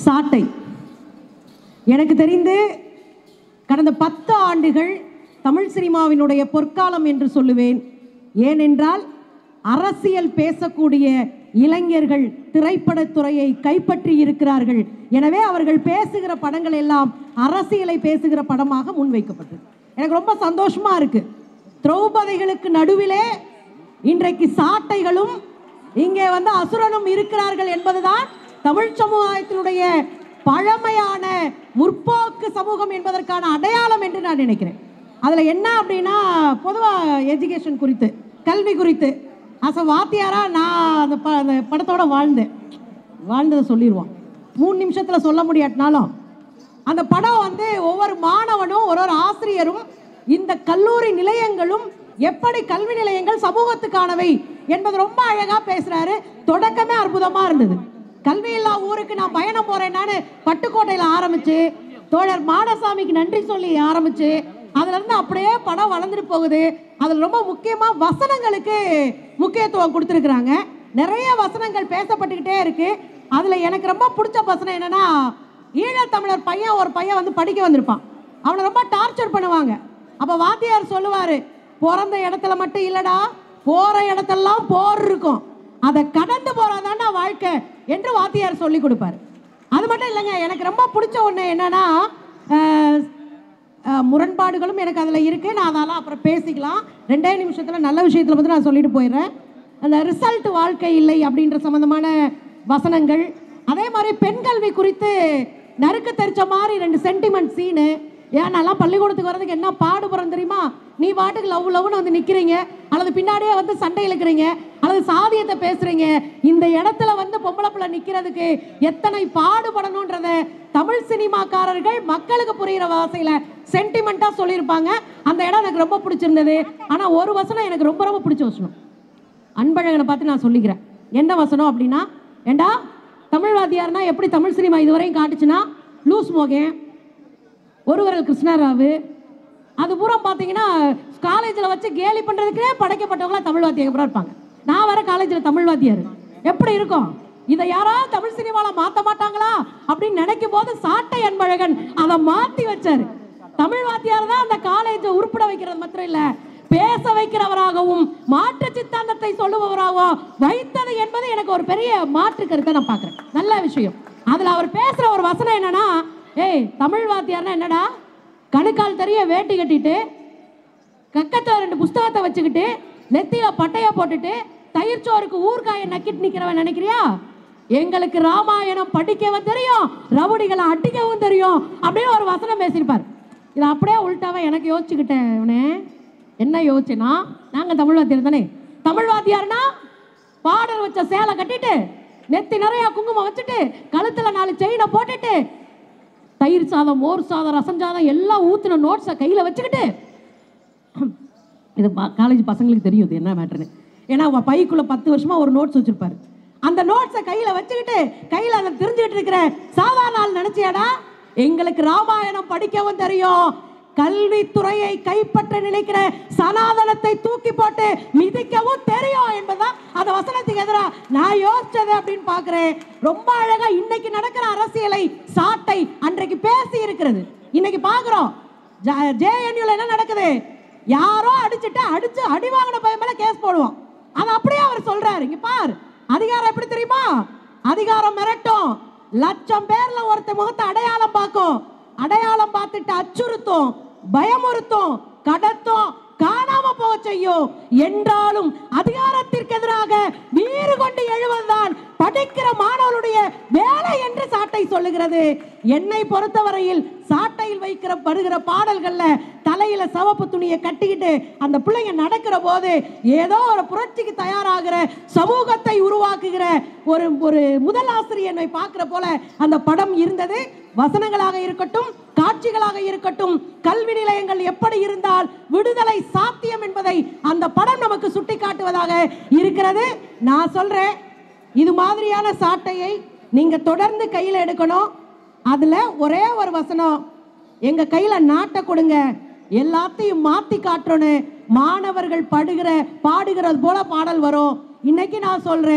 சாட்டை எனக்கு தெரிந்து கடந்த பத்து ஆண்டுகள் தமிழ் சினிமாவினுடைய பொற்காலம் என்று சொல்லுவேன் ஏனென்றால் அரசியல் பேசக்கூடிய இளைஞர்கள் திரைப்படத்துறையை கைப்பற்றி இருக்கிறார்கள் எனவே அவர்கள் பேசுகிற படங்கள் எல்லாம் அரசியலை பேசுகிற படமாக முன்வைக்கப்பட்டது எனக்கு ரொம்ப சந்தோஷமா இருக்கு திரௌபதிகளுக்கு நடுவிலே இன்றைக்கு சாட்டைகளும் இங்கே வந்து அசுரனும் இருக்கிறார்கள் என்பதுதான் தமிழ் சமுதாயத்தினுடைய பழமையான முற்போக்கு சமூகம் என்பதற்கான அடையாளம் என்று நான் நினைக்கிறேன் அதில் என்ன அப்படின்னா பொதுவாக எஜுகேஷன் குறித்து கல்வி குறித்து அச வாத்தியாரா நான் அந்த ப அந்த படத்தோட வாழ்ந்தேன் வாழ்ந்ததை சொல்லிடுவோம் மூணு நிமிஷத்தில் சொல்ல முடியாட்டினாலும் அந்த படம் வந்து ஒவ்வொரு மாணவனும் ஒரு ஒரு ஆசிரியரும் இந்த கல்லூரி நிலையங்களும் எப்படி கல்வி நிலையங்கள் சமூகத்துக்கானவை என்பது ரொம்ப அழகா பேசுறாரு தொடக்கமே அற்புதமா இருந்தது கல்வி இல்லா ஊருக்கு நான் பயணம் போறேன்னான்னு பட்டுக்கோட்டையில ஆரம்பிச்சு தோழர் மாடசாமிக்கு நன்றி சொல்லி ஆரம்பிச்சு அதுல இருந்து அப்படியே படம் வளர்ந்துட்டு போகுது அதுல ரொம்ப முக்கியமா வசனங்களுக்கு முக்கியத்துவம் கொடுத்துருக்குறாங்க நிறைய வசனங்கள் பேசப்பட்டுக்கிட்டே இருக்கு அதுல எனக்கு ரொம்ப பிடிச்ச வசனம் என்னன்னா ஈழத்தமிழர் பையன் ஒரு பையன் வந்து படிக்க வந்திருப்பான் அவனை ரொம்ப டார்ச்சர் பண்ணுவாங்க அப்ப வாத்தியார் சொல்லுவாரு பிறந்த இடத்துல மட்டும் இல்லடா போற இடத்தெல்லாம் போர் இருக்கும் அதை கடந்து போறதாண்டா வாழ்க்கை என்று வாத்தியார் சொல்லி கொடுப்பாரு அது மட்டும் இல்லைங்க எனக்கு ரொம்ப பிடிச்ச ஒன்று என்னன்னா அஹ், அஹ், முரண்பாடுகளும் எனக்கு அதில் இருக்கு நான் அதெல்லாம் அப்புறம் பேசிக்கலாம் ரெண்டே நிமிஷத்தில் நல்ல விஷயத்தில் வந்து நான் சொல்லிட்டு போயிடுறேன் அந்த ரிசல்ட் வாழ்க்கை இல்லை அப்படின்ற சம்பந்தமான வசனங்கள் அதே மாதிரி பெண் கல்வி குறித்து நறுக்கு தெரிச்ச மாதிரி ரெண்டு சென்டிமெண்ட் சீனு ஏன் நான்லாம் பள்ளிக்கூடத்துக்கு வர்றதுக்கு என்ன பாடுபடுறேன் தெரியுமா நீ பாட்டுக்கு லவ் லவ்னு வந்து நிற்கிறீங்க அல்லது பின்னாடியே வந்து சண்டை இழுக்கிறீங்க அல்லது சாதியத்தை பேசுறீங்க இந்த இடத்துல வந்து பொம்பளை பிள்ளை நிற்கிறதுக்கு எத்தனை பாடுபடணுன்றத தமிழ் சினிமாக்காரர்கள் மக்களுக்கு புரிகிற வாசையில சென்டிமெண்ட்டாக சொல்லியிருப்பாங்க அந்த இடம் எனக்கு ரொம்ப பிடிச்சிருந்தது ஆனால் ஒரு வசனம் எனக்கு ரொம்ப ரொம்ப பிடிச்ச வசனம் அன்பழகனை பார்த்து நான் சொல்லிக்கிறேன் என்ன வசனம் அப்படின்னா ஏண்டா தமிழ் வாத்தியார்னா எப்படி தமிழ் சினிமா இதுவரையும் காட்டுச்சுன்னா லூஸ் மோகன் ஒருவரல் கிருஷ்ணராவு அது பூரா பார்த்தீங்கன்னா காலேஜில் வச்சு கேலி பண்ணுறதுக்கே படைக்கப்பட்டவங்களா தமிழ் வாத்தியார் அப்புறம் இருப்பாங்க நான் வர காலேஜில் தமிழ் வாத்தியார் எப்படி இருக்கும் இதை யாராவது தமிழ் சினிமாவில் மாற்ற மாட்டாங்களா அப்படின்னு நினைக்கும் போது சாட்டை அன்பழகன் அதை மாற்றி வச்சாரு தமிழ் வாத்தியார் தான் அந்த காலேஜை உருப்பிட வைக்கிறது மாத்திரம் இல்ல பேச வைக்கிறவராகவும் மாற்று சித்தாந்தத்தை சொல்லுபவராகவும் வைத்தது என்பது எனக்கு ஒரு பெரிய மாற்று கருத்தை நான் பார்க்குறேன் நல்ல விஷயம் அதில் அவர் பேசுகிற ஒரு வசனம் என்னன்னா ஏய் தமிழ் வாத்தியார்னா என்னடா கணுக்கால் தெரிய வேட்டி கட்டிட்டு கக்கத்தில் ரெண்டு புஸ்தகத்தை வச்சுக்கிட்டு நெத்தியில பட்டைய போட்டுட்டு தயிர் சோறுக்கு ஊர்காயை நக்கிட்டு நிக்கிறவன் நினைக்கிறியா எங்களுக்கு ராமாயணம் படிக்கவும் தெரியும் ரவுடிகளை அடிக்கவும் தெரியும் அப்படின்னு ஒரு வசனம் பேசியிருப்பார் இதை அப்படியே உள்டாவா எனக்கு யோசிச்சுக்கிட்டேன் இவனே என்ன யோசிச்சேன்னா நாங்கள் தமிழ் வாத்தியார் தானே தமிழ் வாத்தியார்னா பாடல் வச்ச சேலை கட்டிட்டு நெத்தி நிறைய குங்குமம் வச்சுட்டு கழுத்துல நாலு செயினை போட்டுட்டு தயிர் சாதம் மோர் சாதம் ரசம் சாதம் எல்லாம் ஊத்துன நோட்ஸை கையில் வச்சுக்கிட்டு இது காலேஜ் பசங்களுக்கு தெரியும் இது என்ன மேட்டர்னு ஏன்னா அவன் பைக்குள்ள பத்து வருஷமா ஒரு நோட்ஸ் வச்சிருப்பாரு அந்த நோட்ஸை கையில வச்சுக்கிட்டு கையில அதை தெரிஞ்சுக்கிட்டு இருக்கிற சாதாரண ஆள் நினைச்சியாடா எங்களுக்கு ராமாயணம் படிக்கவும் தெரியும் கல்வித்துறையை கைப்பற்ற நினைக்கிற சனாதனத்தை தூக்கி போட்டு மிதிக்கவும் தெரியும் என்பதுதான் அந்த வசனத்துக்கு எதிராக நான் யோசிச்சது அப்படின்னு பார்க்கிறேன் ரொம்ப அழகா இன்னைக்கு நடக்கிற அரசியலை சாட்டை அன்றைக்கு பேசி இருக்கிறது இன்னைக்கு பார்க்கிறோம் ஜேஎன்யூல என்ன நடக்குது யாரோ அடிச்சுட்டு அடிச்சு அடி வாங்கின பையன் மேல கேஸ் போடுவோம் அது அப்படியே அவர் சொல்றாரு இங்க பார் அதிகாரம் எப்படி தெரியுமா அதிகாரம் மிரட்டும் லட்சம் பேர்ல ஒருத்த முகத்தை அடையாளம் பார்க்கும் அடையாளம் பார்த்துட்டு அச்சுறுத்தும் பயமுறுத்தும் கடத்தும் காணாம போக செய்யும் என்றாலும் அதிகாரத்திற்கு எதிராக வீறு கொண்டு எழுவதுதான் படிக்கிற மாணவருடைய வேலை என்று சாட்டை சொல்லுகிறது என்னை பொறுத்தவரையில் சாட்டையில் வைக்கிற வருகிற பாடல்கள்ல தலையில சவப்பு துணியை கட்டிக்கிட்டு அந்த பிள்ளைங்க நடக்கிற போது ஏதோ ஒரு புரட்சிக்கு தயாராகிற சமூகத்தை உருவாக்குகிற ஒரு ஒரு முதல் ஆசிரியனை பார்க்கிற போல அந்த படம் இருந்தது வசனங்களாக இருக்கட்டும் காட்சிகளாக இருக்கட்டும் கல்வி நிலையங்கள் எப்படி இருந்தால் விடுதலை சாத்தியம் என்பதை அந்த படம் நமக்கு சுட்டி காட்டுவதாக இருக்கிறது நான் சொல்றேன் இது மாதிரியான சாட்டையை நீங்க தொடர்ந்து கையில் எடுக்கணும் அதுல ஒரே ஒரு வசனம் எங்க கையில நாட்டை கொடுங்க எல்லாத்தையும் மாத்தி காட்டுறோன்னு மாணவர்கள் படுகிற பாடுகிறது போல பாடல் வரும் இன்னைக்கு நான் சொல்றேன்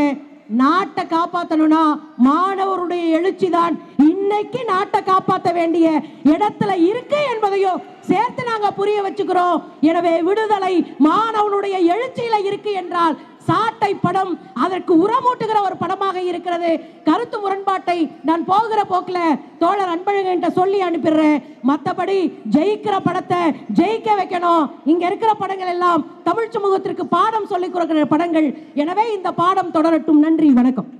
நாட்டை காப்பாத்தணும்னா மாணவருடைய எழுச்சி தான் இன்னைக்கு நாட்டை காப்பாற்ற வேண்டிய இடத்துல இருக்கு என்பதையும் சேர்த்து நாங்க புரிய வச்சுக்கிறோம் எனவே விடுதலை மாணவனுடைய எழுச்சியில இருக்கு என்றால் சாட்டை படம் அதற்கு உரமூட்டுகிற ஒரு படமாக இருக்கிறது கருத்து முரண்பாட்டை நான் போகிற போக்குல தோழர் அன்பழகன்ட்ட சொல்லி அனுப்பிடுறேன் மற்றபடி ஜெயிக்கிற படத்தை ஜெயிக்க வைக்கணும் இங்க இருக்கிற படங்கள் எல்லாம் தமிழ் சமூகத்திற்கு பாடம் சொல்லிக் கொடுக்கிற படங்கள் எனவே இந்த பாடம் தொடரட்டும் நன்றி வணக்கம்